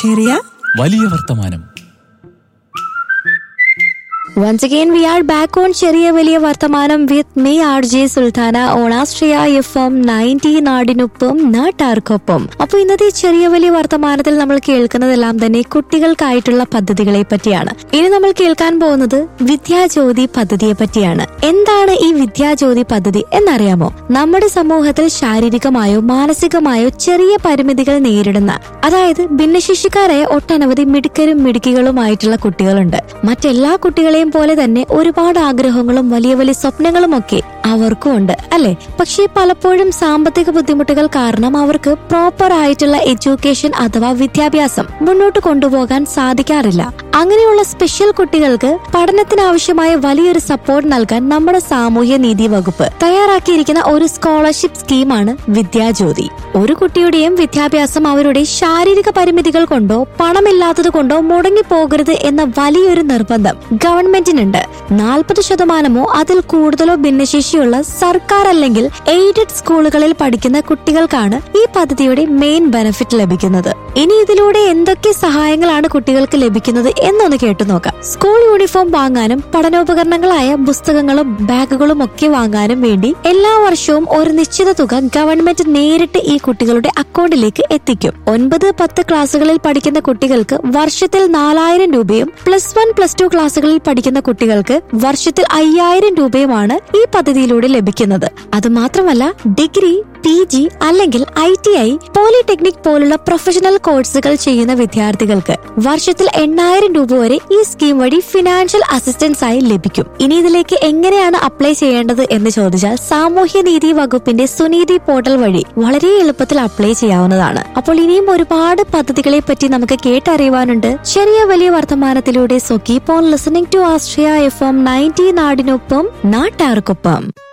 ചെറിയ വലിയ വർത്തമാനം Once again, we are back on ചെറിയ വലിയ വർത്തമാനം with me R J Sultana ഓണാസ്ട്രിയ എഫ് എം നയൻറ്റി നാടിനൊപ്പം നാട്ടാർക്കൊപ്പം അപ്പൊ ഇന്നത്തെ ചെറിയ വലിയ വർത്തമാനത്തിൽ നമ്മൾ കേൾക്കുന്നതെല്ലാം തന്നെ കുട്ടികൾക്കായിട്ടുള്ള പദ്ധതികളെ പറ്റിയാണ് ഇനി നമ്മൾ കേൾക്കാൻ പോകുന്നത് വിദ്യാജ്യോതി പദ്ധതിയെ പറ്റിയാണ് എന്താണ് ഈ വിദ്യാജ്യോതി പദ്ധതി എന്നറിയാമോ നമ്മുടെ സമൂഹത്തിൽ ശാരീരികമായോ മാനസികമായോ ചെറിയ പരിമിതികൾ നേരിടുന്ന അതായത് ഭിന്നശേഷിക്കാരായ ഒട്ടനവധി മിടുക്കരും മിടുക്കികളുമായിട്ടുള്ള കുട്ടികളുണ്ട് മറ്റെല്ലാ കുട്ടികളെയും പോലെ തന്നെ ഒരുപാട് ആഗ്രഹങ്ങളും വലിയ വലിയ സ്വപ്നങ്ങളും ഒക്കെ അവർക്കും ഉണ്ട് അല്ലെ പക്ഷേ പലപ്പോഴും സാമ്പത്തിക ബുദ്ധിമുട്ടുകൾ കാരണം അവർക്ക് പ്രോപ്പർ ആയിട്ടുള്ള എഡ്യൂക്കേഷൻ അഥവാ വിദ്യാഭ്യാസം മുന്നോട്ട് കൊണ്ടുപോകാൻ സാധിക്കാറില്ല അങ്ങനെയുള്ള സ്പെഷ്യൽ കുട്ടികൾക്ക് പഠനത്തിനാവശ്യമായ വലിയൊരു സപ്പോർട്ട് നൽകാൻ നമ്മുടെ സാമൂഹ്യ നീതി വകുപ്പ് തയ്യാറാക്കിയിരിക്കുന്ന ഒരു സ്കോളർഷിപ്പ് സ്കീമാണ് വിദ്യാജ്യോതി ഒരു കുട്ടിയുടെയും വിദ്യാഭ്യാസം അവരുടെ ശാരീരിക പരിമിതികൾ കൊണ്ടോ പണമില്ലാത്തത് കൊണ്ടോ മുടങ്ങിപ്പോകരുത് എന്ന വലിയൊരു നിർബന്ധം ഗവൺമെന്റിനുണ്ട് നാൽപ്പത് ശതമാനമോ അതിൽ കൂടുതലോ ഭിന്നശേഷിയുള്ള സർക്കാർ അല്ലെങ്കിൽ എയ്ഡഡ് സ്കൂളുകളിൽ പഠിക്കുന്ന കുട്ടികൾക്കാണ് ഈ പദ്ധതിയുടെ മെയിൻ ബെനിഫിറ്റ് ലഭിക്കുന്നത് ഇനി ഇതിലൂടെ എന്തൊക്കെ സഹായങ്ങളാണ് കുട്ടികൾക്ക് ലഭിക്കുന്നത് എന്നൊന്ന് കേട്ടു നോക്കാം സ്കൂൾ യൂണിഫോം വാങ്ങാനും പഠനോപകരണങ്ങളായ പുസ്തകങ്ങളും ബാഗുകളും ഒക്കെ വാങ്ങാനും വേണ്ടി എല്ലാ വർഷവും ഒരു നിശ്ചിത തുക ഗവൺമെന്റ് നേരിട്ട് ഈ കുട്ടികളുടെ അക്കൗണ്ടിലേക്ക് എത്തിക്കും ഒൻപത് പത്ത് ക്ലാസ്സുകളിൽ പഠിക്കുന്ന കുട്ടികൾക്ക് വർഷത്തിൽ നാലായിരം രൂപയും പ്ലസ് വൺ പ്ലസ് ടു ക്ലാസ്സുകളിൽ പഠിക്കുന്ന കുട്ടികൾക്ക് വർഷത്തിൽ അയ്യായിരം രൂപയുമാണ് ഈ പദ്ധതിയിലൂടെ ലഭിക്കുന്നത് അത് മാത്രമല്ല ഡിഗ്രി പി ജി അല്ലെങ്കിൽ ഐ ടി ഐ പോളിടെക്നിക് പോലുള്ള പ്രൊഫഷണൽ കോഴ്സുകൾ ചെയ്യുന്ന വിദ്യാർത്ഥികൾക്ക് വർഷത്തിൽ എണ്ണായിരം രൂപ വരെ ഈ സ്കീം വഴി ഫിനാൻഷ്യൽ അസിസ്റ്റൻസ് ആയി ലഭിക്കും ഇനി ഇതിലേക്ക് എങ്ങനെയാണ് അപ്ലൈ ചെയ്യേണ്ടത് എന്ന് ചോദിച്ചാൽ സാമൂഹ്യ നീതി വകുപ്പിന്റെ സുനീതി പോർട്ടൽ വഴി വളരെ എളുപ്പത്തിൽ അപ്ലൈ ചെയ്യാവുന്നതാണ് അപ്പോൾ ഇനിയും ഒരുപാട് പദ്ധതികളെ പറ്റി നമുക്ക് കേട്ടറിയുവാനുണ്ട് ചെറിയ വലിയ വർത്തമാനത്തിലൂടെ so keep on listening to Astria F M ninety നാടിനൊപ്പം നാട്ടാർക്കൊപ്പം